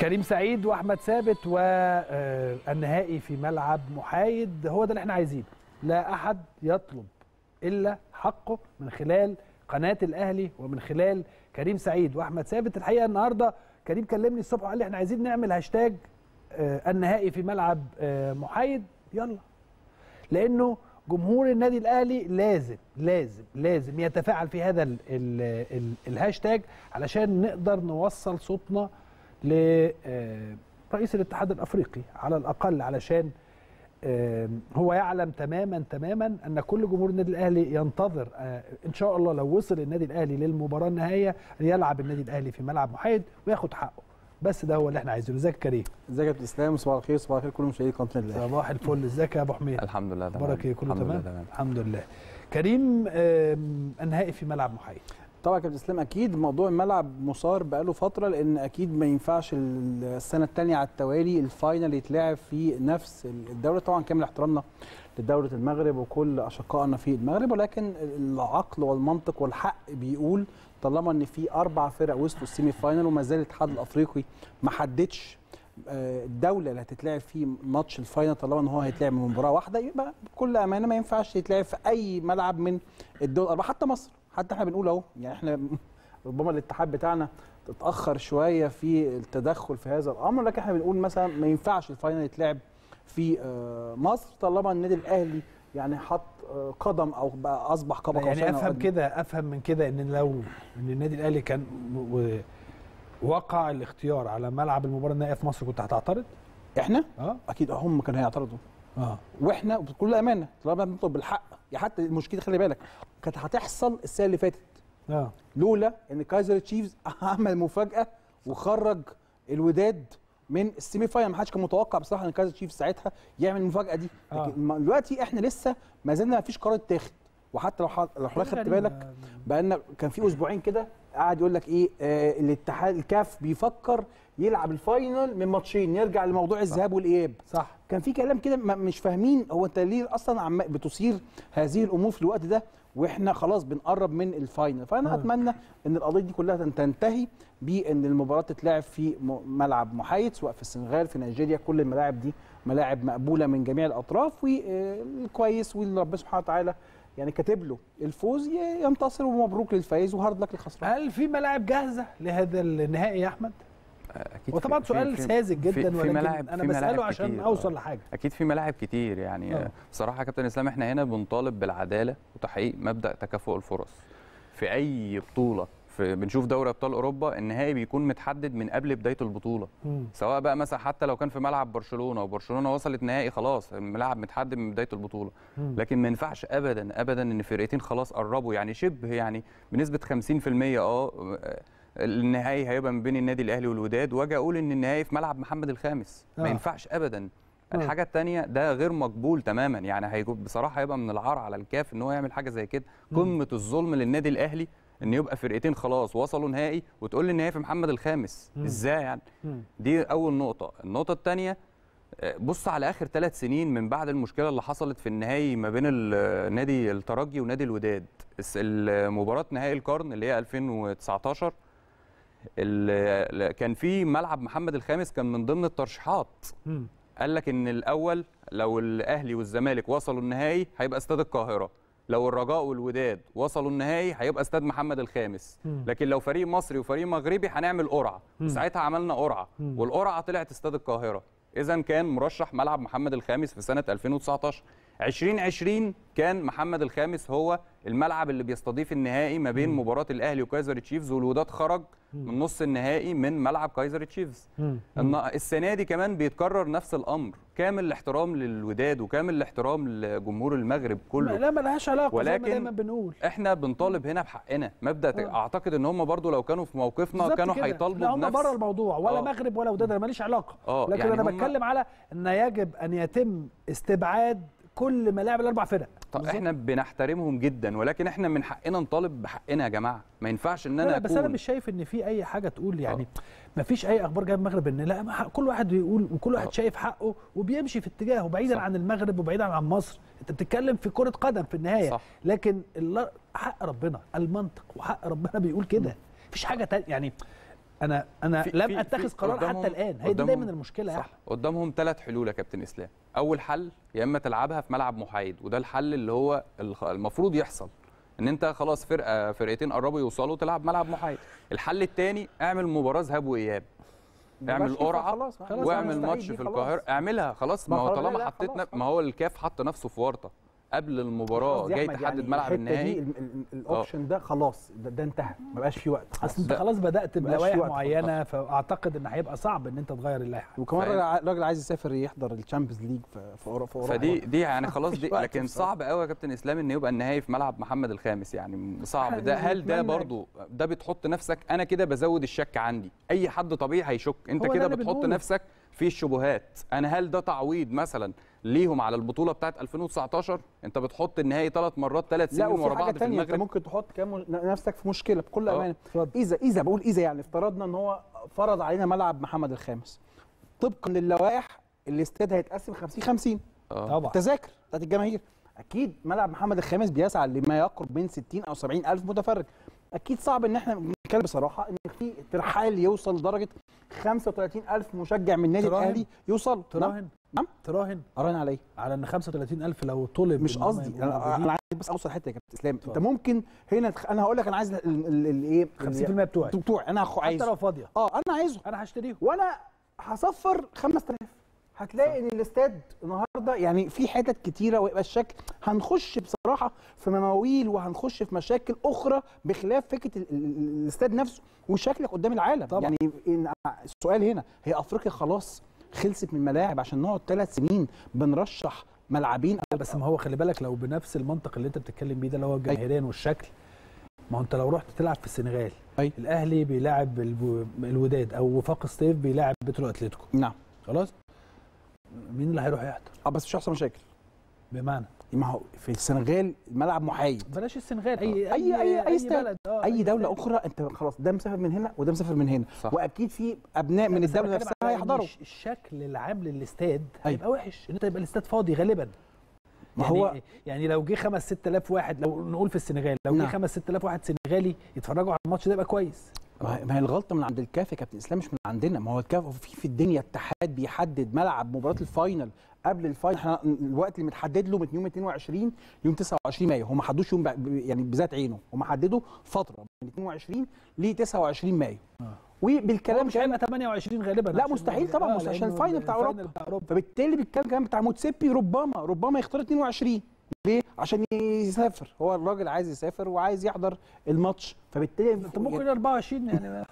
كريم سعيد واحمد ثابت والنهائي في ملعب محايد هو ده اللي احنا عايزينه لا احد يطلب الا حقه من خلال قناه الاهلي ومن خلال كريم سعيد واحمد ثابت الحقيقه النهارده كريم كلمني الصبح وقال لي احنا عايزين نعمل هاشتاج آه، النهائي في ملعب آه، محايد يلا لانه جمهور النادي الاهلي لازم لازم لازم يتفاعل في هذا ال ال ال الهاشتاج علشان نقدر نوصل صوتنا لرئيس الاتحاد الافريقي على الاقل علشان آه، هو يعلم تماما تماما ان كل جمهور النادي الاهلي ينتظر آه، ان شاء الله لو وصل النادي الاهلي للمباراه النهائيه ان يلعب النادي الاهلي في ملعب محايد وياخد حقه بس ده هو اللي احنا عايزينه ازيك يا كريم ازيك يا كابتن اسلام صباح الخير صباح الخير كل مشاهدي قناه النادي الاهلي صباح الفل ازيك يا ابو حميد الحمد لله تمام اخبارك ايه كله الحمد تمام لله تمام الحمد لله كريم آم، النهائي في ملعب محايد طبعا يا كابتن اسلام اكيد موضوع الملعب مثار بقاله فتره لان اكيد ما ينفعش السنه الثانيه على التوالي الفاينل يتلعب في نفس الدوله طبعا كامل احترامنا لدوله المغرب وكل اشقائنا في المغرب ولكن العقل والمنطق والحق بيقول طالما ان في اربع فرق وصلوا السيمي فاينل وما زال الاتحاد الافريقي ما حددش آه، الدوله اللي هتتلعب فيه ماتش الفاينل طالما ان هو هيتلعب من مباراه واحده يبقى بكل امانه ما ينفعش يتلعب في اي ملعب من الدول الاربعه حتى مصر حتى احنا بنقول اهو يعني احنا ربما الاتحاد بتاعنا تتاخر شويه في التدخل في هذا الامر لكن احنا بنقول مثلا ما ينفعش الفاينل يتلعب في آه، مصر طالما النادي الاهلي يعني حط آه، قدم او بقى اصبح قاب يعني قوسين أو افهم أدنى. كده افهم من كده ان لو ان النادي الاهلي كان و- و- وقع الاختيار على ملعب المباراه النهائيه في مصر كنت هتعترض؟ احنا اه اكيد هم كانوا هيعترضوا اه واحنا بكل امانه طالما بنطلب بالحق يا حتى المشكله خلي بالك كانت هتحصل السنه اللي فاتت اه لولا ان كايزر تشيفز عمل مفاجاه وخرج الوداد من السيمي فاينل ما حدش كان متوقع بصراحه ان كايزر تشيفز ساعتها يعمل المفاجاه دي آه. لكن ما- دلوقتي احنا لسه ما زلنا ما فيش قرار اتاخد وحتى لو ح- لو حضرتك خدت غريبة. بالك بقالنا كان في اسبوعين كده قاعد يقول لك ايه آه الاتحاد الكاف بيفكر يلعب الفاينل من ماتشين يرجع لموضوع الذهاب والاياب صح كان في كلام كده ما- مش فاهمين هو انت ليه اصلا عم بتصير هذه الامور في الوقت ده واحنا خلاص بنقرب من الفاينل فانا آه. اتمنى ان القضيه دي كلها تن- تنتهي بان المباراه تتلعب في م- ملعب محايد سواء في السنغال في نيجيريا كل الملاعب دي ملاعب مقبوله من جميع الاطراف والكويس واللي ربنا سبحانه وتعالى يعني كاتب له الفوز ي- ينتصر ومبروك للفايز وهارد لك للخسران هل في ملاعب جاهزه لهذا النهائي يا احمد؟ اكيد وطبعا في- سؤال في- ساذج في- جدا في ولكن ملاعب- انا في ملاعب بساله عشان كتير، اوصل آه. لحاجه اكيد في ملاعب كتير يعني آه. آه. بصراحه يا كابتن اسلام احنا هنا بنطالب بالعداله وتحقيق مبدا تكافؤ الفرص في اي بطوله في بنشوف دوري ابطال اوروبا النهائي بيكون متحدد من قبل بدايه البطوله مم. سواء بقى مثلا حتى لو كان في ملعب برشلونه وبرشلونه وصلت نهائي خلاص الملعب متحدد من بدايه البطوله مم. لكن ما ينفعش ابدا ابدا ان فرقتين خلاص قربوا يعني شبه يعني بنسبه 50% اه النهائي هيبقى ما بين النادي الاهلي والوداد واجي اقول ان النهائي في ملعب محمد الخامس آه. ما ينفعش ابدا آه. الحاجه الثانيه ده غير مقبول تماما يعني هيكون بصراحه هيبقى من العار على الكاف ان هو يعمل حاجه زي كده قمه الظلم للنادي الاهلي ان يبقى فرقتين خلاص وصلوا نهائي وتقول لي النهائي في محمد الخامس مم. ازاي يعني مم. دي اول نقطه النقطه الثانيه بص على اخر ثلاث سنين من بعد المشكله اللي حصلت في النهائي ما بين ال- نادي الترجي ونادي الوداد الس- مباراه نهائي القرن اللي هي 2019 ال- كان في ملعب محمد الخامس كان من ضمن الترشيحات مم. قال لك ان الاول لو الاهلي والزمالك وصلوا النهائي هيبقى استاد القاهره لو الرجاء والوداد وصلوا النهائي هيبقى استاد محمد الخامس مم. لكن لو فريق مصري وفريق مغربي هنعمل قرعه مم. وساعتها عملنا قرعه مم. والقرعه طلعت استاد القاهره اذا كان مرشح ملعب محمد الخامس في سنه 2019 2020 كان محمد الخامس هو الملعب اللي بيستضيف النهائي ما بين مباراه الاهلي وكايزر تشيفز والوداد خرج من نص النهائي من ملعب كايزر تشيفز مم. الن- السنه دي كمان بيتكرر نفس الامر كامل الاحترام للوداد وكامل الاحترام لجمهور المغرب كله لا ملهاش علاقه زي ما ولكن دايما بنقول احنا بنطالب هنا بحقنا مبدا ت- آه. اعتقد ان هم برضو لو كانوا في موقفنا بالظبط كانوا كده. هيطالبوا لا هم بنفس بره الموضوع ولا آه. مغرب ولا وداد انا ماليش علاقه آه، لكن يعني انا هم- بتكلم على ان يجب ان يتم استبعاد كل ملاعب الاربع فرق طب بالظبط. احنا بنحترمهم جدا ولكن احنا من حقنا نطالب بحقنا يا جماعه ما ينفعش ان لا انا لا بس انا أكون مش شايف ان في اي حاجه تقول يعني ما فيش اي اخبار جايه من المغرب ان لا ما- كل واحد يقول وكل واحد آه. شايف حقه وبيمشي في اتجاهه بعيدا صح. عن المغرب وبعيدا عن مصر انت بتتكلم في كره قدم في النهايه صح. لكن الل- حق ربنا المنطق وحق ربنا بيقول كده مفيش حاجه تانية يعني انا انا في- لم في- اتخذ في- قرار قدامهم- حتى الان هي دي قدامهم- دايما المشكله يا صح احمد قدامهم ثلاث حلول يا كابتن اسلام اول حل يا اما تلعبها في ملعب محايد وده الحل اللي هو الخ- المفروض يحصل ان انت خلاص فرقه فرقتين قربوا يوصلوا تلعب ملعب محايد الحل الثاني اعمل مباراه ذهاب واياب اعمل مبقاش ينفع قرعه خلاص خلاص واعمل مستحيل ماتش دي في خلاص. القاهره اعملها خلاص ما ما هو خلاص، طالما لا، حطيت خلاص، ن- ما هو الكاف حط نفسه في ورطه قبل المباراه قصدي جاي أحمد تحدد يعني ملعب الحتة النهائي دي ال- ال- الاوبشن ده خلاص ده, ده انتهى ما بقاش فيه وقت اصل انت خلاص. خلاص بدات مبقاش بلوائح في وقت معينه فاعتقد ان هيبقى صعب ان انت تغير اللائحه وكمان فاهم. راجل راجل عايز يسافر يحضر الشامبيونز ليج في في أورو- في اوروبا فدي دي يعني خلاص مفيش دي وقت لكن بصراحة. صعب قوي يا كابتن اسلام ان يبقى النهائي في ملعب محمد الخامس يعني صعب إحنا ده هل ده نتمنى- برضو ده بتحط نفسك انا كده بزود الشك عندي اي حد طبيعي هيشك انت هو ده كده اللي بتحط بنقوله. نفسك في الشبهات انا هل ده تعويض مثلا ليهم على البطوله بتاعت 2019 انت بتحط النهائي ثلاث مرات ثلاث لا سنين وفي ورا حاجه بعض في تانية انت المغرب ممكن تحط كام نفسك في مشكله بكل آه، امانه اتفضل. اذا اذا بقول اذا يعني افترضنا ان هو فرض علينا ملعب محمد الخامس طبقا للوائح الاستاد هيتقسم 50 50 آه. طبعا التذاكر بتاعت الجماهير اكيد ملعب محمد الخامس بيسعى لما يقرب من 60 او 70 الف متفرج اكيد صعب ان احنا نتكلم بصراحه ان في ترحال يوصل لدرجه 35 الف مشجع من النادي تراهن؟ الاهلي يوصل نعم تراهن نعم. تراهن اراهن عليه على ان 35000 لو طلب مش إن هم قصدي يبقوا انا موجودين، انا عايز بس اوصل حته يا كابتن اسلام انت اتفضل. ممكن هنا تخ... انا هقول لك انا عايز ال- ال- ال- ايه 50% بتوعي بتوعي انا هخ- حتى عايزه لو فاضيه اه انا عايزه انا هشتريهم وانا هصفر 5000 هتلاقي ان الاستاد النهارده يعني في حتت كتيره ويبقى الشكل هنخش بصراحه في مواويل وهنخش في مشاكل اخرى بخلاف فكره ال- ال- ال- الاستاد نفسه وشكلك قدام العالم طبعا. يعني إن السؤال هنا هي افريقيا خلاص خلصت من الملاعب عشان نقعد ثلاث سنين بنرشح ملعبين بس ما هو خلي بالك لو بنفس المنطق اللي انت بتتكلم بيه ده اللي هو الجماهيريا والشكل ما هو انت لو رحت تلعب في السنغال أي. الاهلي بيلاعب الب- الوداد او وفاق سطيف بيلاعب بترو اتلتيكو نعم خلاص مين اللي هيروح يحضر اه بس مش هيحصل مشاكل بمعنى ما هو في السنغال ملعب محايد بلاش السنغال اي أي- أي- أي استاد. بلد آه، اي دوله استاد. اخرى انت خلاص ده مسافر من هنا وده مسافر من هنا صح. واكيد في ابناء من بس أنا الدوله بتكلم نفسها على إن هيحضروا الش- الشكل العام للاستاد أيوة. هيبقى وحش ان انت يبقى الاستاد فاضي غالبا ما يعني هو يعني لو جه 5 6000 واحد لو نقول في السنغال لو جه نعم. 5 6000 واحد سنغالي يتفرجوا على الماتش ده يبقى كويس ما هي- ما هي الغلطه من عند الكاف يا كابتن اسلام مش من عندنا ما هو الكاف في في الدنيا اتحاد بيحدد ملعب مباراه الفاينل قبل الفاينل احنا الوقت اللي متحدد له من يوم 22 ليوم 29 مايو هم ما حددوش يوم ب- يعني بذات عينه هم حددوا فتره من 22 ل 29 مايو آه. وبالكلام مش كان هيبقى 28 غالبا لا عشان- مستحيل طبعا، مستحيل، عشان لأنه الفاينل بتاع الفاينل بتاع اوروبا فبالتالي بالكلام كمان بتاع موتسيبي ربما ربما يختار 22 ليه؟ عشان يسافر هو الراجل عايز يسافر وعايز يحضر الماتش فبالتالي انت ممكن 24 يعني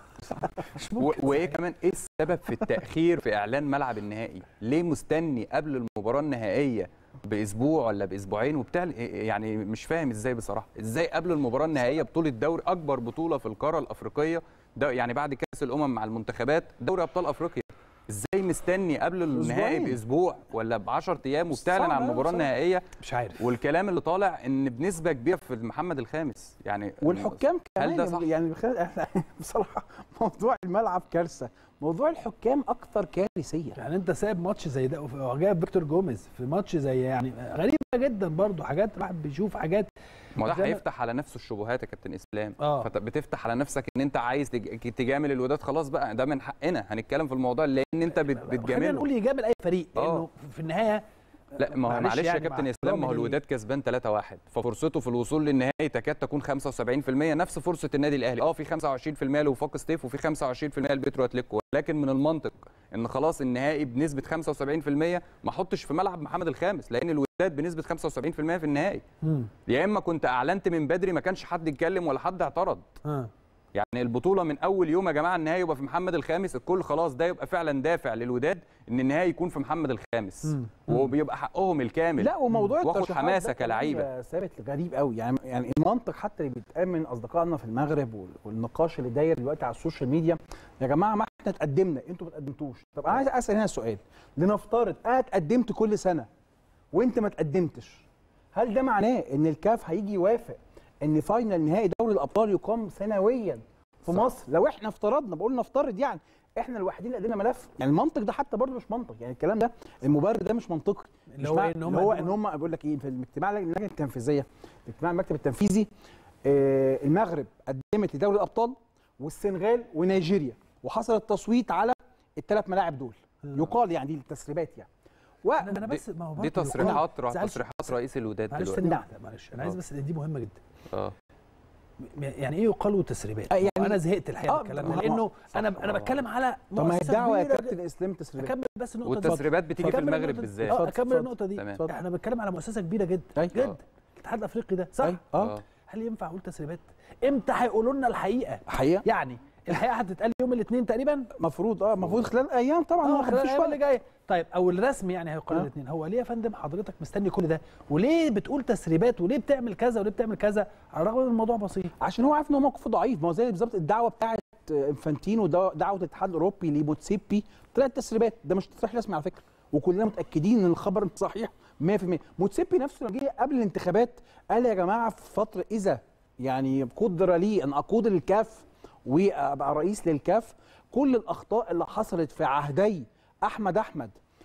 مش و- ممكن وايه كمان ايه السبب في التاخير في اعلان ملعب النهائي ليه مستني قبل المباراه النهائيه باسبوع ولا باسبوعين وبتاع يعني مش فاهم ازاي بصراحه ازاي قبل المباراه النهائيه بطوله دوري اكبر بطوله في القاره الافريقيه ده يعني بعد كاس الامم مع المنتخبات دوري ابطال افريقيا ازاي مستني قبل النهائي أسبوعين. باسبوع ولا ب 10 ايام وبتعلن صعب عن أوي المباراه بصراحة. النهائيه مش عارف والكلام اللي طالع ان بنسبه كبيره في محمد الخامس يعني والحكام كمان ده صح؟ يعني بخ- بصراحه موضوع الملعب كارثه موضوع الحكام اكتر كارثيه يعني انت سايب ماتش زي ده وجايب فيكتور جوميز في ماتش زي يعني غريبه جدا برضو حاجات الواحد بيشوف حاجات ما هو ده زي ما- هيفتح على نفسه الشبهات يا كابتن اسلام اه. فبتفتح على نفسك ان انت عايز تج- تجامل الوداد خلاص بقى ده من حقنا هنتكلم في الموضوع لان انت بت- خلينا بتجامله نقول يجامل اي فريق لانه اه. في النهايه لا ما هو معلش معلش يا يعني كابتن مع اسلام ما هو احترامي الوداد كسبان 3-1 ففرصته في الوصول للنهائي تكاد تكون 75% نفس فرصه النادي الاهلي اه في 25% لوفاق ستيف وفي 25% لبيترو اتليكو ولكن من المنطق ان خلاص النهائي بنسبه 75% ما احطش في ملعب محمد الخامس لان الوداد بنسبه 75% في النهائي مم. يا اما كنت اعلنت من بدري ما كانش حد يتكلم ولا حد اعترض اه. يعني البطوله من اول يوم يا جماعه النهائي يبقى في محمد الخامس الكل خلاص ده يبقى فعلا دافع للوداد ان النهائي يكون في محمد الخامس مم. وبيبقى حقهم الكامل لا وموضوع واخد الترشيحات حماسة ده كمان كلعيبة. ثابت غريب قوي يعني يعني المنطق حتى اللي بيتقال من اصدقائنا في المغرب وال- والنقاش اللي داير دلوقتي على السوشيال ميديا يا جماعه ما احنا اتقدمنا انتوا ما تقدمتوش طب انا عايز اسال هنا سؤال لنفترض انا اتقدمت كل سنه وانت ما تقدمتش هل ده معناه ان الكاف هيجي يوافق ان فاينل نهائي دوري الابطال يقام سنويا في صح. مصر لو احنا افترضنا بقول نفترض يعني احنا الوحيدين اللي قدمنا ملف يعني المنطق ده حتى برضه مش منطق يعني الكلام ده المبرر ده مش منطقي اللي مش هو مع- إيه؟ إن هم اللي هو قدموا- ان هم بقول لك ايه في الاجتماع اللجنه التنفيذيه اجتماع المكتب التنفيذي آه، المغرب قدمت لدوري الابطال والسنغال ونيجيريا وحصل التصويت على الثلاث ملاعب دول يقال يعني دي التسريبات يعني و... انا أنا بس ما هو دي برضه يقال- تصريحات را- زعلش- تصريحات رئيس الوداد معلش دلوقتي ثانيه نعم. واحده معلش انا عايز آه. بس دي مهمه جدا اه م- يعني ايه يقال وتسريبات؟ آه، يعني يعني- انا زهقت الحقيقه آه، من الكلام ما- ده لانه صح، انا آه. انا بتكلم على طب ما هي مؤسسة الدعوه يا كبيرة كابتن اسلام تسريبات اكمل بس النقطه دي. والتسريبات بتيجي في أكمل المغرب النقطة دي. بالذات اه اتفضل، اكمل اتفضل. النقطه دي تمام. اتفضل. احنا بنتكلم على مؤسسه كبيره جدا أي. جدا الاتحاد الافريقي ده صح أي. اه اه هل ينفع اقول تسريبات امتى هيقولوا لنا الحقيقه حقيقه يعني الحقيقه هتتقال يوم الاثنين تقريبا المفروض اه المفروض خلال ايام طبعا اه ما خلال فيش الايام اللي وقت جايه طيب او الرسمي يعني هيقال آه. الاثنين هو ليه يا فندم حضرتك مستني كل ده وليه بتقول تسريبات وليه بتعمل كذا وليه بتعمل كذا على الرغم ان الموضوع بسيط عشان هو عارف ان هو موقفه ضعيف ما هو زي بالظبط الدعوه بتاعت انفانتينو دا- دعوه الاتحاد الاوروبي لموتسيبي طلعت تسريبات ده مش تصريح رسمي على فكره وكلنا متاكدين ان الخبر صحيح 100% موتسيبي نفسه لما جه قبل الانتخابات قال يا جماعه في فتره اذا يعني قدر لي ان اقود الكاف وابقى رئيس للكاف كل الاخطاء اللي حصلت في عهدي احمد احمد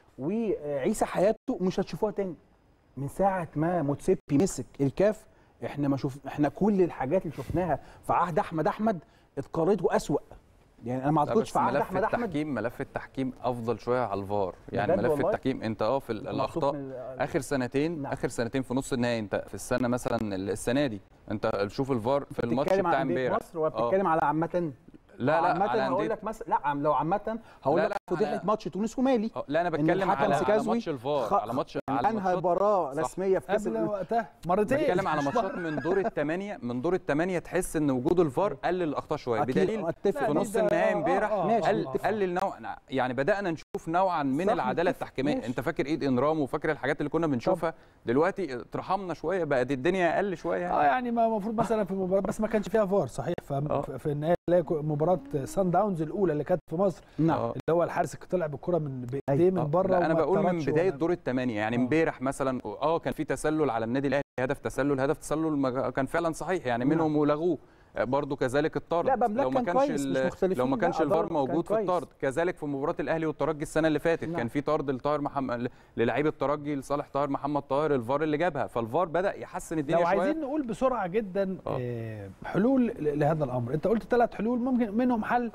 وعيسى حياته مش هتشوفوها تاني من ساعه ما موتسيبي مسك الكاف احنا ما شوف احنا كل الحاجات اللي شفناها في عهد احمد احمد اتقارنت واسوأ يعني انا ما لا اعتقدش بس في عهد ملف احمد احمد التحكيم ملف التحكيم افضل شويه على الفار يعني بجد ملف والله؟ التحكيم انت اه في ال- مبسوط الاخطاء من- اخر سنتين نعم. اخر سنتين في نص النهائي انت في السنه مثلا السنه دي انت شوف الفار في الماتش بتتكلم بتاع عن أندية امبارح مصر ولا بتتكلم على عامه لا لا عامه على هقول أندية- لك مثلا لا عم لو عامه هقول لا، لك لا، فضيحه على- ماتش تونس ومالي آه، لا انا إن بتكلم الحكم على, على سيكازوي ماتش الفار خ- على ماتش على انهى ماتشات مباراه صح. رسميه في كاس قبل ال- وقتها مرتين بتكلم على مش ماتشات مرة. من دور الثمانيه من دور الثمانيه تحس ان وجود الفار قلل الاخطاء شويه أكيد، بدليل أتفق. في لا، نص ده- النهائي آه، امبارح آه، ماشي. قل آه، آه. قلل نوع يعني بدانا نشوف نوعا من صح، العداله متفق. التحكيميه ماشي. انت فاكر ايد انرام وفاكر الحاجات اللي كنا بنشوفها دلوقتي اترحمنا شويه بقت الدنيا اقل شويه يعني. اه يعني ما المفروض مثلا في مباراه بس ما كانش فيها فار صحيح آه. ف- في النهايه اللي هي مباراه سان داونز الاولى اللي كانت في مصر نعم آه. اللي هو الحارس اللي طلع بالكره من بايديه من آه، بره لا انا وما بقول من اتطردش بدايه ولا- دور الثمانيه يعني آه. امبارح مثلا اه كان في تسلل على النادي الاهلي هدف تسلل هدف تسلل ما كان فعلا صحيح يعني نعم. منهم ولغوه آه، برضو كذلك الطرد لا، بملاك لو ما كان كانش كويس، مش ال- مختلفين، لو ما لا، كانش أدار الفار كان موجود في كويس. الطرد كذلك في مباراه الاهلي والترجي السنه اللي فاتت نعم. كان في طرد لطاهر محمد للعيب الترجي لصالح طاهر محمد طاهر الفار اللي جابها فالفار بدا يحسن الدنيا لو شويه عايزين نقول بسرعه جدا آه. آه، حلول ل- لهذا الامر انت قلت ثلاث حلول ممكن منهم حل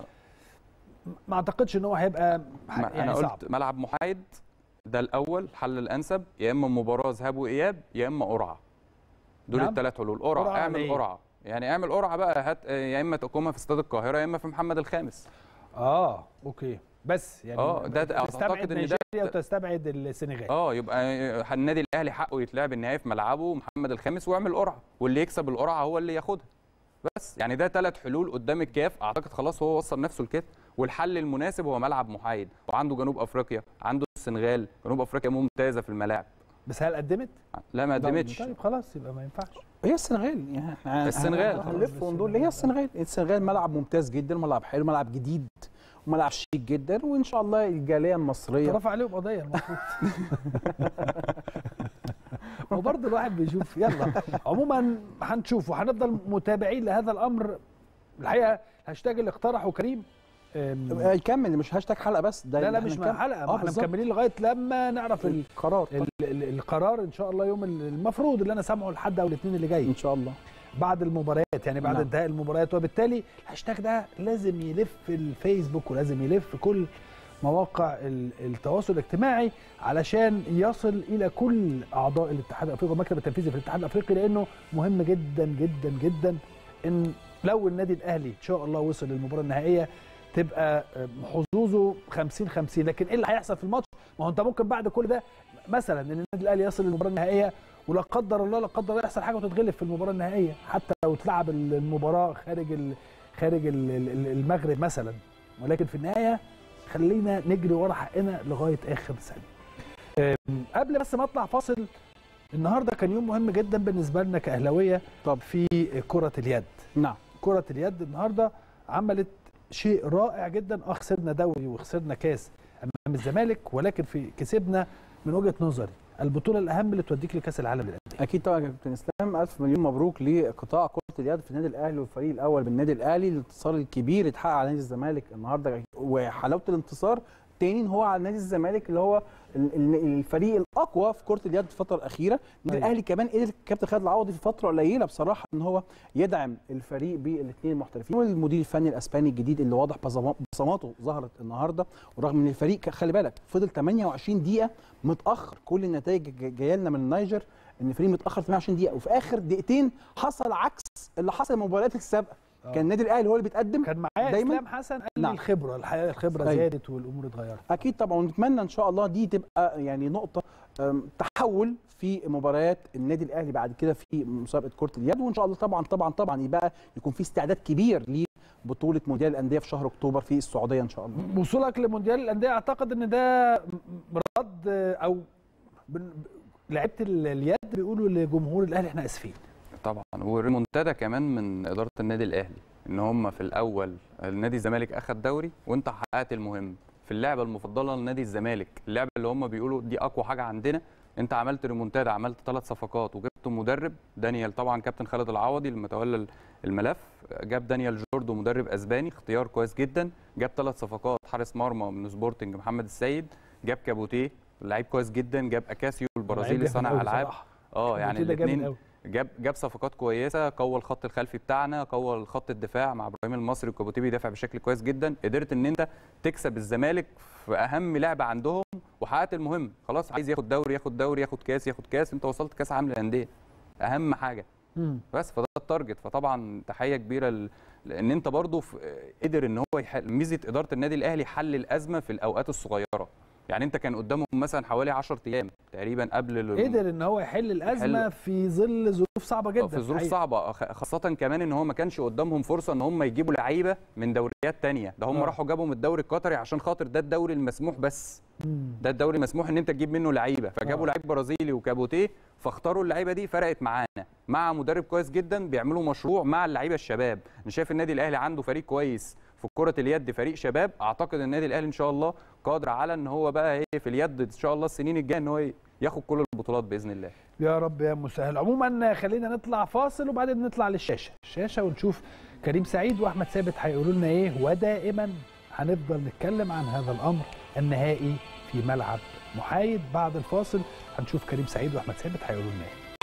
ما اعتقدش ان هو هيبقى ح- ما يعني انا صعب قلت ملعب محايد ده الاول الحل الانسب يا اما مباراه ذهاب واياب يا اما قرعه دول نعم. الثلاث حلول قرعة قرعه على اعمل إيه؟ قرعه يعني اعمل قرعه بقى هات يا اما تقومها في استاد القاهره يا اما في محمد الخامس اه اوكي بس يعني آه، ده- ده تستبعد أعتقد إن ده- نيجيريا وتستبعد السنغال اه يبقى النادي الاهلي حقه يتلعب النهائي في ملعبه محمد الخامس واعمل قرعه واللي يكسب القرعه هو اللي ياخدها بس يعني ده ثلاث حلول قدام الكاف اعتقد خلاص هو وصل نفسه لكده والحل المناسب هو ملعب محايد وعنده جنوب افريقيا عنده السنغال جنوب افريقيا ممتازه في الملاعب بس هل قدمت؟ لا ما قدمتش طيب خلاص يبقى ما ينفعش هي السنغال يعني احنا السنغال. هنلف وندور هي السنغال السنغال ملعب ممتاز جدا ملعب حلو ملعب جديد وملعب شيك جدا وان شاء الله الجاليه المصريه رفع عليهم قضيه المفروض وبرضه الواحد بيشوف يلا عموما هنشوف وهنفضل متابعين لهذا الامر الحقيقه هاشتاج اللي اقترحه كريم أم، آه، يكمل مش هاشتاج حلقه بس ده لا لا إحنا مش نكمل. مع حلقه اه ما احنا بالظبط. مكملين لغايه لما نعرف ال القرار ال ال القرار ان شاء الله يوم ال- المفروض اللي انا سامعه الحد او الاثنين اللي جاي ان شاء الله بعد المباريات يعني بعد نعم. انتهاء المباريات وبالتالي الهاشتاج ده لازم يلف الفيسبوك ولازم يلف كل مواقع ال- التواصل الاجتماعي علشان يصل الى كل اعضاء الاتحاد الافريقي والمكتب التنفيذي في الاتحاد الافريقي لانه مهم جدا جدا جدا ان لو النادي الاهلي ان شاء الله وصل للمباراه النهائيه تبقى حظوظه 50 50 لكن ايه اللي هيحصل في الماتش؟ ما هو انت ممكن بعد كل ده مثلا ان النادي الاهلي يصل للمباراه النهائيه ولا قدر الله لا قدر الله يحصل حاجه وتتغلب في المباراه النهائيه حتى لو تلعب المباراه خارج ال خارج ال- ال- المغرب مثلا ولكن في النهايه خلينا نجري ورا حقنا لغايه اخر ثانيه. أم، قبل بس ما اطلع فاصل النهارده كان يوم مهم جدا بالنسبه لنا كاهلاويه طب. في كره اليد. نعم كره اليد النهارده عملت شيء رائع جدا اه خسرنا دوري وخسرنا كاس امام الزمالك ولكن في كسبنا من وجهه نظري البطوله الاهم اللي توديك لكاس العالم للانديه. اكيد طبعا يا كابتن اسلام الف مليون مبروك لقطاع كره اليد في النادي الاهلي والفريق الاول بالنادي الاهلي الانتصار الكبير اتحقق على نادي الزمالك النهارده وحلاوه الانتصار الثاني هو على نادي الزمالك اللي هو ال- ال- الفريق الاقوى في كره اليد في الفتره الاخيره النادي أيوة. الاهلي كمان قدر الكابتن خالد العوضي في فتره قليله بصراحه ان هو يدعم الفريق بالاثنين المحترفين والمدير الفني الاسباني الجديد اللي واضح بصما- بصماته ظهرت النهارده ورغم ان الفريق ك- خلي بالك فضل 28 دقيقه متاخر كل النتائج ج- جايه لنا من النيجر ان الفريق متاخر 28 دقيقه وفي اخر دقيقتين حصل عكس اللي حصل المباريات السابقه آه. كان النادي الاهلي هو اللي بيتقدم كان معايا دايماً؟ اسلام حسن قال لي نعم. الخبره الحقيقه الخبره أيوة. زادت والامور اتغيرت اكيد طبعا ونتمنى ان شاء الله دي تبقى يعني نقطه أم، تحول في مباريات النادي الاهلي بعد كده في مسابقه كره اليد وان شاء الله طبعا طبعا طبعا يبقى يكون في استعداد كبير لبطوله مونديال الانديه في شهر اكتوبر في السعوديه ان شاء الله وصولك لمونديال الانديه اعتقد ان ده رد او بن- لعيبه ال- اليد بيقولوا لجمهور الاهلي احنا اسفين طبعا والريمونتادا كمان من اداره النادي الاهلي ان هم في الاول النادي الزمالك اخذ دوري وانت حققت المهم في اللعبه المفضله لنادي الزمالك اللعبه اللي هم بيقولوا دي اقوى حاجه عندنا انت عملت ريمونتادا عملت ثلاث صفقات وجبت مدرب دانيال طبعا كابتن خالد العوضي لما تولى الملف جاب دانيال جوردو مدرب اسباني اختيار كويس جدا جاب ثلاث صفقات حارس مرمى من سبورتنج محمد السيد جاب كابوتيه لعيب كويس جدا جاب اكاسيو البرازيلي لعيب جامد صانع أوي العاب بصراحة. اه يعني كابوتيه ده جامد الاثنين أوي. جاب جاب صفقات كويسه قوى الخط الخلفي بتاعنا قوى خط الدفاع مع ابراهيم المصري وكابوتيه بيدافع بشكل كويس جدا قدرت ان انت تكسب الزمالك في اهم لعبه عندهم وحققت المهم خلاص عايز ياخد دوري ياخد دوري ياخد كاس ياخد كاس انت وصلت كاس عالم للانديه اهم حاجه مم. بس فده التارجت فطبعا تحيه كبيره ل... لان انت برضو في... قدر ان هو يحل ميزه اداره النادي الاهلي حل الازمه في الاوقات الصغيره يعني انت كان قدامهم مثلا حوالي 10 ايام تقريبا قبل ال- قدر ان هو يحل الازمه يحل. في ظل ظروف صعبه جدا في ظروف حقيقي. صعبه خ- خاصه كمان ان هو ما كانش قدامهم فرصه ان هم يجيبوا لعيبه من دوريات تانية ده هم آه. راحوا جابوا من الدوري القطري عشان خاطر ده الدوري المسموح بس مم. ده الدوري المسموح ان انت تجيب منه لعيبه فجابوا آه. لعيب برازيلي وكابوتيه فاختاروا اللعيبه دي فرقت معانا مع مدرب كويس جدا بيعملوا مشروع مع اللعيبه الشباب انا شايف النادي الاهلي عنده فريق كويس في كره اليد فريق شباب اعتقد النادي الاهلي ان شاء الله قادر على ان هو بقى ايه في اليد ان شاء الله السنين الجايه ان هو ياخد كل البطولات باذن الله يا رب يا مسهل عموما خلينا نطلع فاصل وبعدين نطلع للشاشه الشاشه ونشوف كريم سعيد واحمد ثابت هيقولوا لنا ايه ودائما هنفضل نتكلم عن هذا الامر النهائي في ملعب محايد بعد الفاصل هنشوف كريم سعيد واحمد ثابت هيقولوا لنا ايه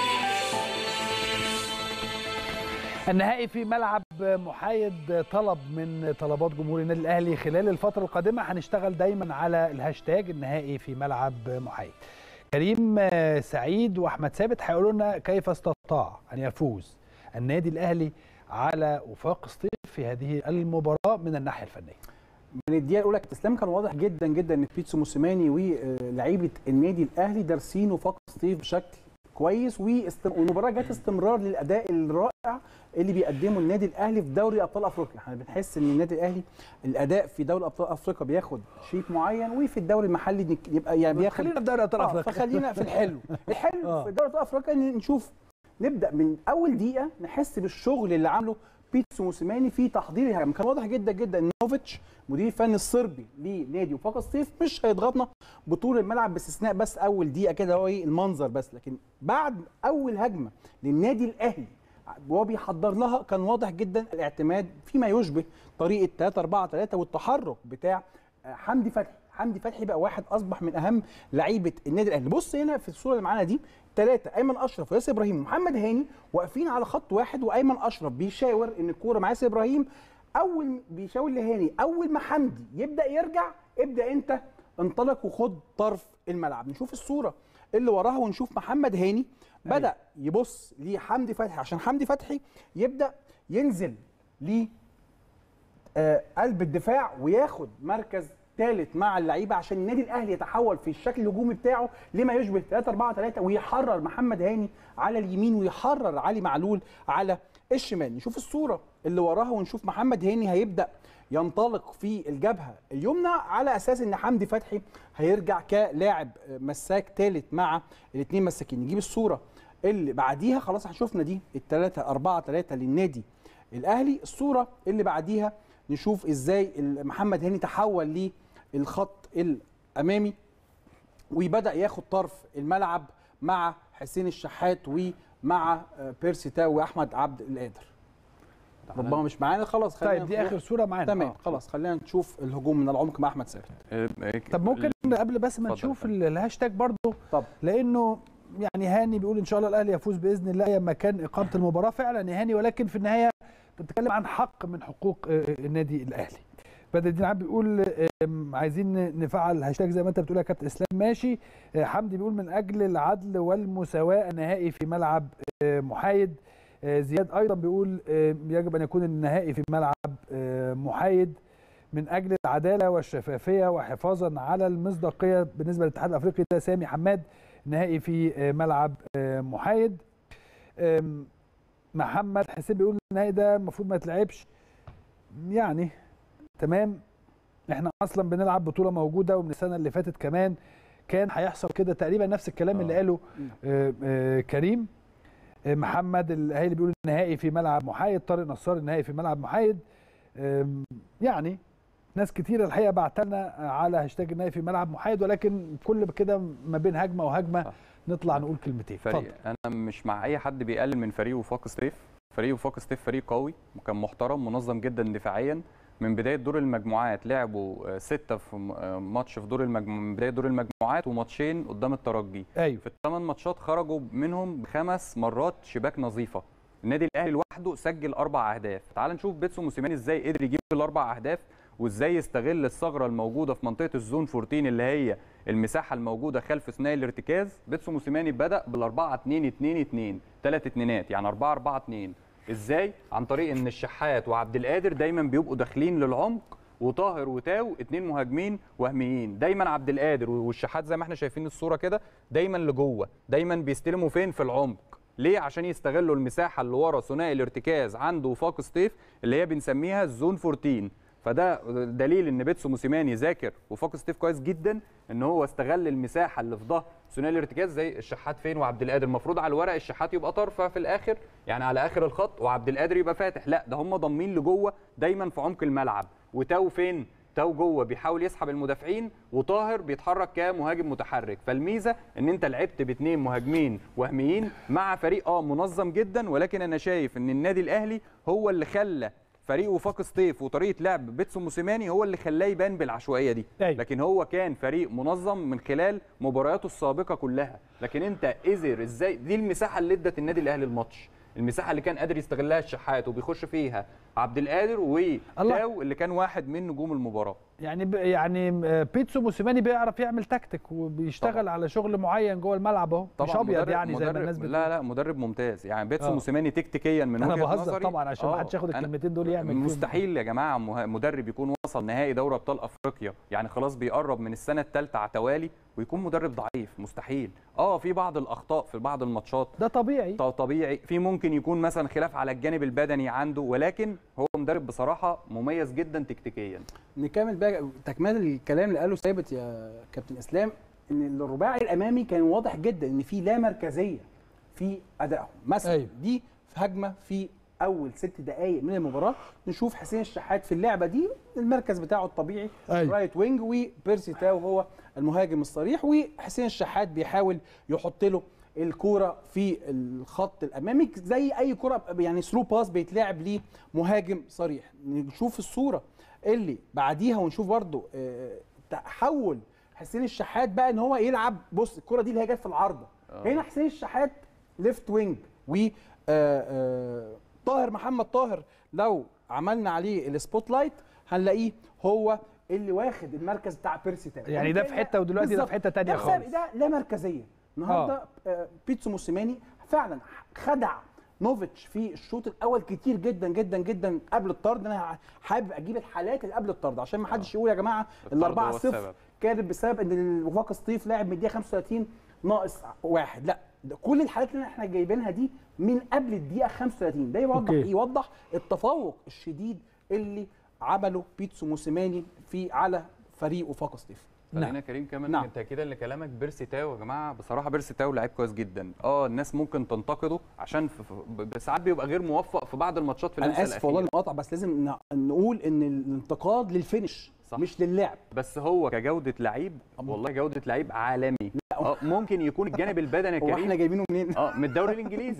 النهائي في ملعب محايد طلب من طلبات جمهور النادي الاهلي خلال الفتره القادمه هنشتغل دايما على الهاشتاج النهائي في ملعب محايد كريم آه، سعيد واحمد ثابت هيقولوا لنا كيف استطاع ان يفوز النادي الاهلي على وفاق سطيف في هذه المباراه من الناحيه الفنيه من الدقيقه الاولى كابتن اسلام كان واضح جدا جدا ان بيتسو موسيماني ولاعيبه النادي الاهلي دارسين وفاق ستيف بشكل كويس واست- والمباراه جت استمرار للاداء الرائع اللي بيقدمه النادي الاهلي في دوري ابطال افريقيا احنا بنحس ان النادي الاهلي الاداء في دوري ابطال افريقيا بياخد شيب معين وفي الدوري المحلي نك- يبقى يعني بياخد خلينا في دوري ابطال آه، افريقيا فخلينا في الحلو الحلو آه. في دوري ابطال افريقيا إن نشوف نبدا من اول دقيقه نحس بالشغل اللي عامله بيتسو موسيماني في تحضير الهجمه كان واضح جدا جدا ان نوفيتش مدير الفني الصربي لنادي وفاق سطيف مش هيضغطنا بطول الملعب باستثناء بس اول دقيقه كده هو ايه المنظر بس لكن بعد اول هجمه للنادي الاهلي وهو بيحضر لها كان واضح جدا الاعتماد فيما يشبه طريقه 3 4 3 والتحرك بتاع آه، حمدي فتحي حمدي فتحي بقى واحد اصبح من اهم لعيبه النادي الاهلي بص هنا في الصوره اللي معانا دي ثلاثه ايمن اشرف وياسر ابراهيم ومحمد هاني واقفين على خط واحد وايمن اشرف بيشاور ان الكوره مع ياسر ابراهيم اول بيشاور لهاني اول ما حمدي يبدا يرجع ابدا انت انطلق وخد طرف الملعب نشوف الصوره اللي وراها ونشوف محمد هاني بدا يبص لحمدي فتحي عشان حمدي فتحي يبدا ينزل ل آه، قلب الدفاع وياخد مركز ثالث مع اللعيبه عشان النادي الاهلي يتحول في الشكل الهجومي بتاعه لما يشبه 3 4 3 ويحرر محمد هاني على اليمين ويحرر علي معلول على الشمال نشوف الصوره اللي وراها ونشوف محمد هاني هيبدا ينطلق في الجبهه اليمنى على اساس ان حمدي فتحي هيرجع كلاعب آه، مساك ثالث مع الاثنين مساكين نجيب الصوره اللي بعديها خلاص احنا شفنا دي الثلاثه 4 3 للنادي الاهلي الصوره اللي بعديها نشوف ازاي محمد هاني تحول للخط الامامي وبدا ياخد طرف الملعب مع حسين الشحات ومع آه، بيرسي تاو واحمد عبد القادر ربما مش معانا خلاص خلينا طيب دي نروح. اخر صوره معانا تمام آه. خلاص خلينا نشوف الهجوم من العمق مع احمد ثابت آه، آه، طب ممكن قبل بس ما اتفضل نشوف يا ال- الهاشتاج برضه طب لانه يعني هاني بيقول ان شاء الله الاهلي يفوز باذن الله ايا ما كان اقامه المباراه فعلا يا هاني ولكن في النهايه بتتكلم عن حق من حقوق آه، آه، النادي الاهلي بدر الدين عبد بيقول آم، عايزين نفعل هاشتاج زي ما انت بتقول يا كابتن اسلام ماشي آه، حمدي بيقول من اجل العدل والمساواه النهائي في ملعب آه، محايد آه، زياد ايضا بيقول آه، يجب ان يكون النهائي في ملعب آه، محايد من اجل العداله والشفافيه وحفاظا على المصداقيه بالنسبه للاتحاد الافريقي ده سامي حماد نهائي في آه، ملعب آه، محايد آم، محمد حسين بيقول النهائي ده المفروض ما يتلعبش يعني تمام احنا اصلا بنلعب بطوله موجوده ومن السنه اللي فاتت كمان كان هيحصل كده تقريبا نفس الكلام اللي آه. قاله آه، آه، كريم آه، محمد الهيلي بيقول النهائي في ملعب محايد طارق نصار النهائي في ملعب محايد آم، يعني ناس كتير الحقيقه بعت لنا على هاشتاج النهائي في ملعب محايد ولكن كل كده ما بين هجمه وهجمه صح. نطلع نقول كلمتين اتفضل فريق انا مش مع اي حد بيقلل من فريق وفاق سطيف فريق وفاق سطيف فريق قوي وكان محترم منظم جدا دفاعيا من بدايه دور المجموعات لعبوا آه، ستة في م- آه، ماتش في دور المجموعات من بدايه دور المجموعات وماتشين قدام الترجي ايوه في الثمان ماتشات خرجوا منهم بخمس مرات شباك نظيفه النادي الاهلي لوحده سجل اربع اهداف تعال نشوف بيتسو موسيماني ازاي قدر يجيب الاربع اهداف وازاي يستغل الثغره الموجوده في منطقه الزون 14 اللي هي المساحه الموجوده خلف ثنائي الارتكاز بيتسو موسيماني بدا بالاربعه 2 2 2 ثلاث اتنينات يعني 4 4 2 ازاي عن طريق ان الشحات وعبد القادر دايما بيبقوا داخلين للعمق وطاهر وتاو اتنين مهاجمين وهميين دايما عبد القادر والشحات زي ما احنا شايفين الصوره كده دايما لجوه دايما بيستلموا فين في العمق ليه عشان يستغلوا المساحه اللي ورا ثنائي الارتكاز عنده وفاق سطيف اللي هي بنسميها الزون 14 فده دليل ان بيتسو موسيماني ذاكر وفاق سطيف كويس جدا ان هو استغل المساحه اللي في ظهر ثنائي الارتكاز زي الشحات فين وعبد القادر المفروض على الورق الشحات يبقى طرفه في الاخر يعني على اخر الخط وعبد القادر يبقى فاتح لا ده هم ضامين لجوه دايما في عمق الملعب وتاو فين تاو جوه بيحاول يسحب المدافعين وطاهر بيتحرك كمهاجم متحرك فالميزه ان انت لعبت باثنين مهاجمين وهميين مع فريق اه منظم جدا ولكن انا شايف ان النادي الاهلي هو اللي خلى فريق وفاق سطيف وطريقه لعب بيتسو موسيماني هو اللي خلاه يبان بالعشوائيه دي أيوة. لكن هو كان فريق منظم من خلال مبارياته السابقه كلها لكن انت قدر ازاي دي المساحه اللي ادت النادي الاهلي الماتش المساحه اللي كان قادر يستغلها الشحات وبيخش فيها عبد القادر وتاو اللي كان واحد من نجوم المباراه يعني ب... يعني آه، بيتسو موسيماني بيعرف يعمل تكتيك وبيشتغل طبعا. على شغل معين جوه الملعب اهو مش ابيض مدرب يعني زي ما مدرب الناس بتقول لا لا مدرب ممتاز يعني بيتسو آه. موسيماني تكتيكيا من انا وجهه بهزر نظري طبعا عشان ما آه، حدش ياخد أنا- الكلمتين دول يعمل فيهم. مستحيل يا جماعه مه- مدرب يكون وصل نهائي دوري ابطال افريقيا يعني خلاص بيقرب من السنه الثالثه على توالي ويكون مدرب ضعيف مستحيل اه في بعض الاخطاء في بعض الماتشات ده طبيعي ط- طبيعي في ممكن يكون مثلا خلاف على الجانب البدني عنده ولكن هو مدرب بصراحه مميز جدا تكتيكيا نكمل بقى تكمل الكلام اللي قاله ثابت يا كابتن اسلام ان الرباعي الامامي كان واضح جدا ان في لا مركزيه في ادائهم مثلا أيوة. دي في هجمه في اول ست دقائق من المباراه نشوف حسين الشحات في اللعبه دي المركز بتاعه الطبيعي أيوة. رايت وينج وبيرسي تاو هو المهاجم الصريح وحسين الشحات بيحاول يحط له الكوره في الخط الامامي زي اي كره يعني ثرو باس بيتلعب لمهاجم صريح نشوف الصوره اللي بعديها ونشوف برضو آه، تحول حسين الشحات بقى ان هو يلعب بص الكره دي اللي هي جت في العارضه آه. هنا حسين الشحات ليفت وينج و آه، آه، طاهر محمد طاهر لو عملنا عليه السبوت لايت هنلاقيه هو اللي واخد المركز بتاع بيرسي تاو يعني ده في حته ودلوقتي ده في حته تانية ده بسبب- خالص ده لا مركزيه النهارده آه. بيتسو موسيماني فعلا خدع نوفيتش في الشوط الاول كتير جدا جدا جدا قبل الطرد انا حابب اجيب الحالات اللي قبل الطرد عشان ما حدش يقول يا جماعه الطرد الاربعه هو صفر السبب. كانت بسبب ان وفاق سطيف لعب من الدقيقه 35 ناقص واحد لا ده كل الحالات اللي احنا جايبينها دي من قبل الدقيقه 35 ده يوضح أوكي. يوضح التفوق الشديد اللي عمله بيتسو موسيماني في على فريق وفاق سطيف خلينا نعم. كريم كمان نعم. نعم. تاكيدا لكلامك بيرسي تاو يا جماعه بصراحه بيرسي تاو لعيب كويس جدا اه الناس ممكن تنتقده عشان في في ساعات بيبقى غير موفق في بعض الماتشات في انا اللمسة اسف والله الأخيرة. المقاطعه بس لازم ن- نقول ان الانتقاد للفينش صح. مش للعب بس هو كجوده لعيب والله جوده لعيب عالمي اه ممكن يكون الجانب البدني يا هو احنا كريم جايبينه منين؟ اه من الدوري الانجليزي ما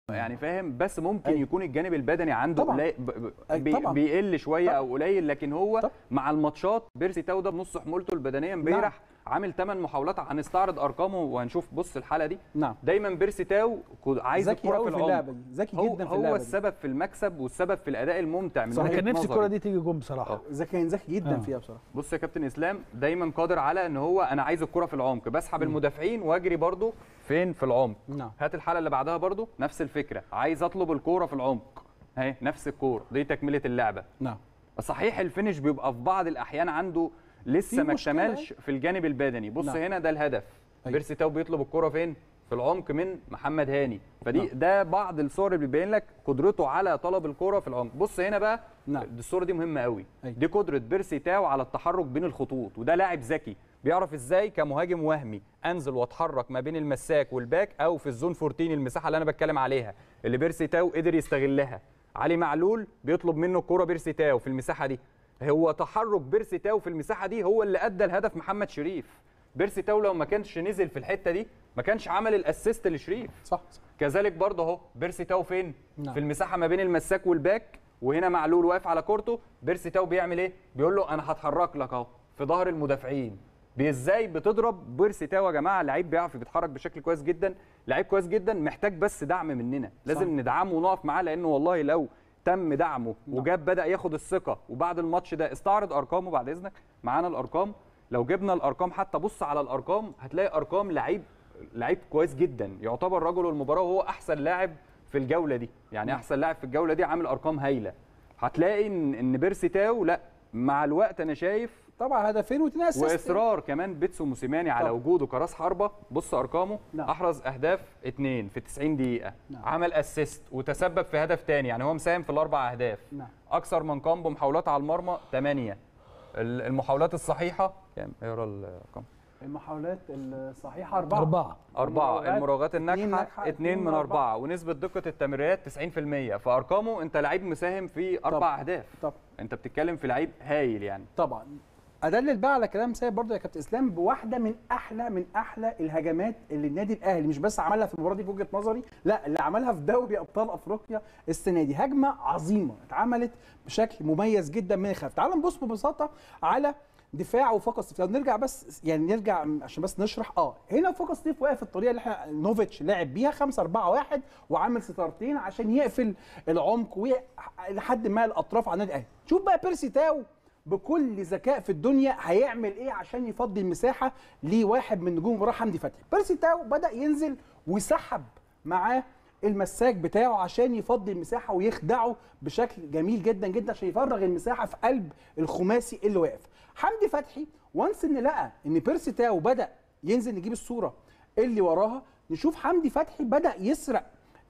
يعني فاهم بس ممكن أيوة. يكون الجانب البدني عنده طبعاً. قليل ب- ب- أي بي طبعاً. بيقل شويه طبعاً. او قليل لكن هو طبعاً. مع الماتشات بيرسي تاو ده بنص حمولته البدنيه امبارح عامل 8 محاولات هنستعرض ارقامه وهنشوف بص الحاله دي نعم دايما بيرسي تاو كو- عايز ذكي الكره قوي في في العمق اللعبه دي ذكي هو جدا في هو اللعبه دي السبب في المكسب والسبب في الاداء الممتع من صحيح. كان وجهه نفسي نظري الكره دي تيجي جون بصراحه آه. ذكي كان ذكي جدا آه. فيها بصراحه بص يا كابتن اسلام دايما قادر على ان هو انا عايز الكره في العمق بسحب المدافعين واجري برضو فين في العمق نعم هات الحاله اللي بعدها برضو نفس الفكره عايز اطلب الكوره في العمق اهي نفس الكوره دي تكمله اللعبه نعم صحيح الفينش بيبقى في بعض الاحيان عنده لسه في ما مشكلة اكتملش في الجانب البدني بص نعم. هنا ده الهدف أيوة. بيرسي تاو بيطلب الكره فين في العمق من محمد هاني فدي نعم. ده بعض الصور اللي بيبين لك قدرته على طلب الكره في العمق بص هنا بقى نعم. دي الصوره دي مهمه قوي أيوة. دي قدره بيرسي تاو على التحرك بين الخطوط وده لاعب ذكي بيعرف ازاي كمهاجم وهمي انزل واتحرك ما بين المساك والباك او في الزون 14 المساحه اللي انا بتكلم عليها اللي بيرسي تاو قدر يستغلها علي معلول بيطلب منه الكوره بيرسي تاو في المساحه دي هو تحرك بيرسي تاو في المساحه دي هو اللي ادى الهدف محمد شريف بيرسي تاو لو ما كانش نزل في الحته دي ما كانش عمل الاسيست لشريف صح صح كذلك برضه اهو بيرسي تاو فين نعم. في المساحه ما بين المساك والباك وهنا معلول واقف على كورته بيرسي تاو بيعمل ايه بيقول له انا هتحرك لك اهو في ظهر المدافعين بي- ازاي بتضرب بيرسي تاو يا جماعه لعيب بيعرف بيتحرك بشكل كويس جدا لعيب كويس جدا محتاج بس دعم مننا لازم صح. ندعمه ونقف معاه لانه والله لو تم دعمه نعم. وجاب بدا ياخد الثقه وبعد الماتش ده استعرض ارقامه بعد اذنك معانا الارقام لو جبنا الارقام حتى بص على الارقام هتلاقي ارقام لعيب لعيب كويس جدا يعتبر رجل المباراه وهو احسن لاعب في الجوله دي يعني احسن لاعب في الجوله دي عامل ارقام هايله هتلاقي ان ان بيرسي تاو لا مع الوقت انا شايف طبعا هدفين واثنين اسيست واصرار كمان بيتسو موسيماني على طبعا. وجوده كراس حربه بص ارقامه نعم. احرز اهداف اثنين في 90 دقيقه نعم. عمل اسيست وتسبب في هدف تاني يعني هو مساهم في الاربع اهداف نعم اكثر من كامبو محاولات على المرمى 8 المحاولات الصحيحه كام اقرا الارقام المحاولات الصحيحه اربعه أربعة أربعة المراوغات المراوغات اتنين الناجحة ناجحة، اتنين من أربعة ونسبة دقة التمريرات 90% فأرقامه أنت لعيب مساهم في أربع أهداف طب أنت بتتكلم في لعيب هايل يعني طبعا ادلل بقى على كلام سيد برضه يا كابتن اسلام بواحده من احلى من احلى الهجمات اللي النادي الاهلي مش بس عملها في المباراه دي في وجهه نظري لا اللي عملها في دوري ابطال افريقيا السنه دي هجمه عظيمه اتعملت بشكل مميز جدا من الخلف تعال نبص ببساطه على دفاع وفوق ستيف لو نرجع بس يعني نرجع عشان بس نشرح اه هنا فوق ستيف واقف الطريقه اللي احنا نوفيتش لعب بيها 5 4 1 وعامل ستارتين عشان يقفل العمق ولحد ما الاطراف على النادي الاهلي شوف بقى بيرسي تاو بكل ذكاء في الدنيا هيعمل ايه عشان يفضي المساحه لواحد من نجوم المباراه حمدي فتحي بيرسي تاو بدا ينزل وسحب معاه المساك بتاعه عشان يفضي المساحه ويخدعه بشكل جميل جدا جدا عشان يفرغ المساحه في قلب الخماسي اللي واقف حمدي فتحي وانس ان لقى ان بيرسي تاو بدا ينزل نجيب الصوره اللي وراها نشوف حمدي فتحي بدا يسرق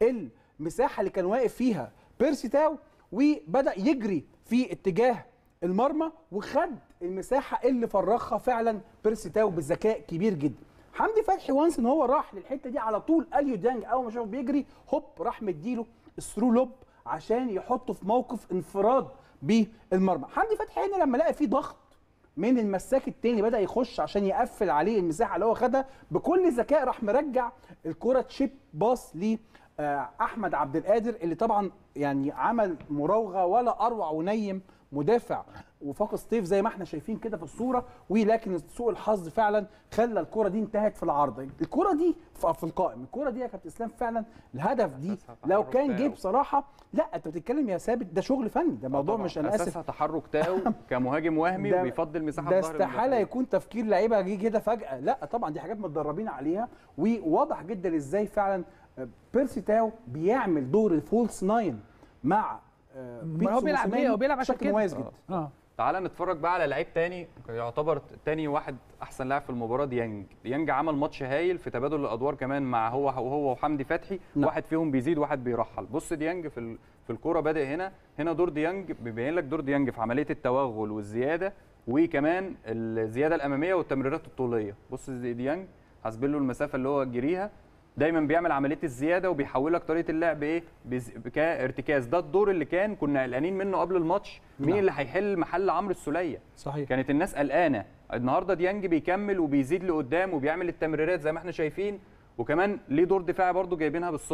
المساحه اللي كان واقف فيها بيرسي تاو وبدا يجري في اتجاه المرمى وخد المساحه اللي فرغها فعلا بيرسي تاو بذكاء كبير جدا حمدي فتحي وانس ان هو راح للحته دي على طول اليو ديانج اول ما شافه بيجري هوب راح مديله الثرو لوب عشان يحطه في موقف انفراد بالمرمى حمدي فتحي هنا لما لقى فيه ضغط من المساك التاني بدا يخش عشان يقفل عليه المساحه اللي هو خدها بكل ذكاء راح مرجع الكره تشيب باص ل آه، احمد عبد القادر اللي طبعا يعني عمل مراوغه ولا اروع ونيم مدافع وفاق سطيف زي ما احنا شايفين كده في الصوره ولكن سوء الحظ فعلا خلى الكره دي انتهت في العارضه الكره دي في في القائم الكره دي يا كابتن اسلام فعلا الهدف دي أساسها لو تحرك كان جه تاو. بصراحه لا انت بتتكلم يا ثابت ده شغل فني ده موضوع طبعاً. مش انا اسف أساسها تحرك تاو كمهاجم وهمي ده- وبيفضي المساحة ده في ظهر استحاله المدافعين. يكون تفكير لعيبه جه كده فجاه لا طبعا دي حاجات متدربين عليها وواضح جدا ازاي فعلا آه، بيرسي تاو بيعمل دور الفولس ناين مع آه، ما هو بيتسو بيلعب موسيماني ليه؟ هو بيلعب عشان بشكل كده. مميز جدا اه تعال نتفرج بقى على لعيب تاني يعتبر تاني واحد احسن لاعب في المباراه ديانج ديانج عمل ماتش هايل في تبادل الادوار كمان مع هو وهو وحمدي فتحي نعم. واحد فيهم بيزيد واحد بيرحل بص ديانج في ال- في الكوره بادئ هنا هنا دور ديانج بيبين لك دور ديانج في عمليه التوغل والزياده وكمان الزياده الاماميه والتمريرات الطوليه بص زي ديانج حاسب له المسافه اللي هو جريها دايما بيعمل عمليه الزياده وبيحول لك طريقه اللعب ايه بز- كارتكاز ده الدور اللي كان كنا قلقانين منه قبل الماتش مين نعم. اللي هيحل محل عمرو السوليه صحيح كانت الناس قلقانه النهارده ديانج بيكمل وبيزيد لقدام وبيعمل التمريرات زي ما احنا شايفين وكمان ليه دور دفاعي برضو جايبينها بالصور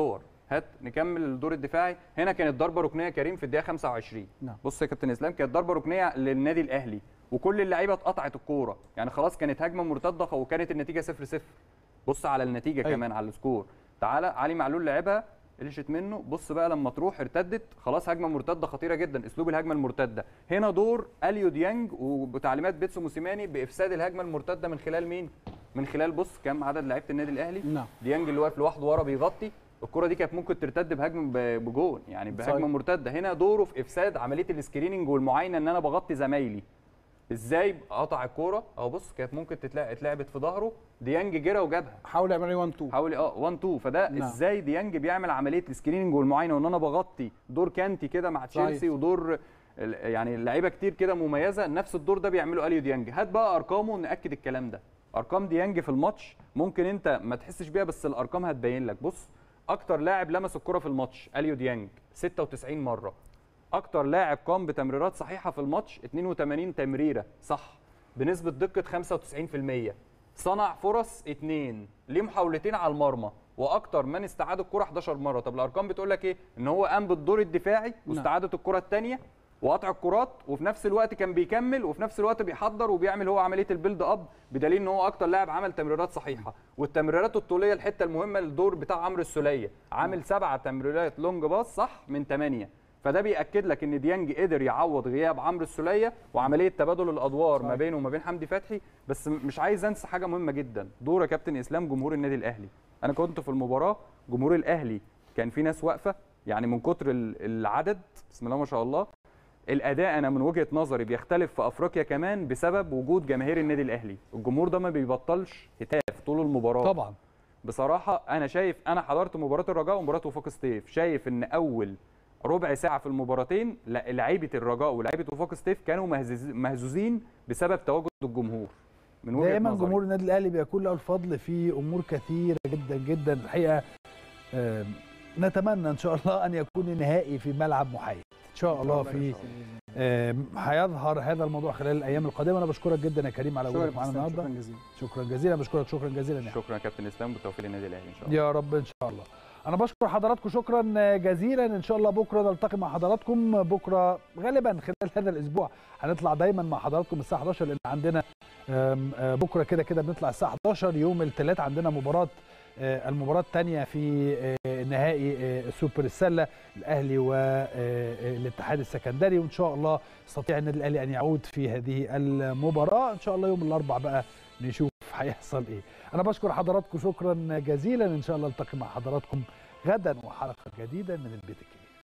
هات نكمل الدور الدفاعي هنا كانت ضربه ركنيه كريم في الدقيقه 25 نعم. بص يا كابتن اسلام كانت ضربه ركنيه للنادي الاهلي وكل اللعيبه اتقطعت الكوره يعني خلاص كانت هجمه مرتده وكانت النتيجه 0 0 بص على النتيجه أيوة. أيوة. كمان على السكور تعالى علي معلول لعبها قلشت منه بص بقى لما تروح ارتدت خلاص هجمه مرتده خطيره جدا اسلوب الهجمه المرتده هنا دور اليو ديانج وبتعليمات بيتسو موسيماني بافساد الهجمه المرتده من خلال مين من خلال بص كام عدد لعيبه النادي الاهلي نعم ديانج اللي واقف لوحده ورا بيغطي الكره دي كانت ممكن ترتد بهجمه ب- بجون يعني بهجمه صحيح. مرتده هنا دوره في افساد عمليه السكريننج والمعاينه ان انا بغطي زمايلي ازاي قطع الكوره اهو بص كانت ممكن تتلعب اتلعبت في ظهره ديانج جرى وجابها حاول يعمل 1 2 حاولي اه 1 2 فده نعم. ازاي ديانج بيعمل عمليه السكريننج والمعاينه وان انا بغطي دور كانتي كده مع صحيح. تشيلسي ودور ال- يعني لعيبه كتير كده مميزه نفس الدور ده بيعمله اليو ديانج هات بقى ارقامه ناكد الكلام ده ارقام ديانج في الماتش ممكن انت ما تحسش بيها بس الارقام هتبين لك بص اكتر لاعب لمس الكره في الماتش اليو ديانج 96 مره اكتر لاعب قام بتمريرات صحيحه في الماتش 82 تمريره صح بنسبه دقه 95% صنع فرص اتنين ليه محاولتين على المرمى واكتر من استعاد الكره 11 مره طب الارقام بتقول لك ايه ان هو قام بالدور الدفاعي واستعاده الكره الثانيه وقطع الكرات وفي نفس الوقت كان بيكمل وفي نفس الوقت بيحضر وبيعمل هو عمليه البيلد اب بدليل ان هو اكتر لاعب عمل تمريرات صحيحه والتمريرات الطوليه الحته المهمه الدور بتاع عمرو السوليه عامل سبعه تمريرات لونج باص صح من ثمانيه فده بياكد لك ان ديانج قدر يعوض غياب عمرو السوليه وعمليه تبادل الادوار ما صحيح. بينه وما بين حمدي فتحي بس م- مش عايز انسى حاجه مهمه جدا دور يا كابتن اسلام جمهور النادي الاهلي انا كنت في المباراه جمهور الاهلي كان في ناس واقفه يعني من كتر ال- العدد بسم الله ما شاء الله الاداء انا من وجهه نظري بيختلف في افريقيا كمان بسبب وجود جماهير النادي الاهلي الجمهور ده ما بيبطلش هتاف طول المباراه طبعا بصراحه انا شايف انا حضرت مباراه الرجاء ومباراه وفاق سطيف شايف ان اول ربع ساعه في المباراتين لا- لعيبه الرجاء ولاعيبه وفاق سطيف كانوا مهزز- مهزوزين بسبب تواجد الجمهور من وجهه دائما نظري جمهور النادي الاهلي بيكون له الفضل في امور كثيره جدا جدا الحقيقه آم، نتمنى ان شاء الله ان يكون النهائي في ملعب محايد ان شاء الله في آم، هيظهر هذا الموضوع خلال الايام القادمه انا بشكرك جدا يا كريم على وجودك معانا النهارده شكرا جزيلا شكرا جزيلا بشكرك شكرا جزيلا يا شكرا يا كابتن اسلام بالتوفيق للنادي الاهلي ان شاء الله يا رب ان شاء الله انا بشكر حضراتكم شكرا جزيلا ان شاء الله بكره نلتقي مع حضراتكم بكره غالبا خلال هذا الاسبوع هنطلع دايما مع حضراتكم الساعه 11 لان عندنا آم، آه، بكره كده كده بنطلع الساعه 11 يوم الثلاث عندنا مباراه آه، المباراه الثانيه في آه، نهائي آه، سوبر السله الاهلي والاتحاد السكندري وان شاء الله يستطيع النادي الاهلي ان يعود في هذه المباراه ان شاء الله يوم الاربعاء بقى نشوف هيحصل ايه انا بشكر حضراتكم شكرا جزيلا ان شاء الله التقي مع حضراتكم غدا وحلقه جديده من البيت الكبير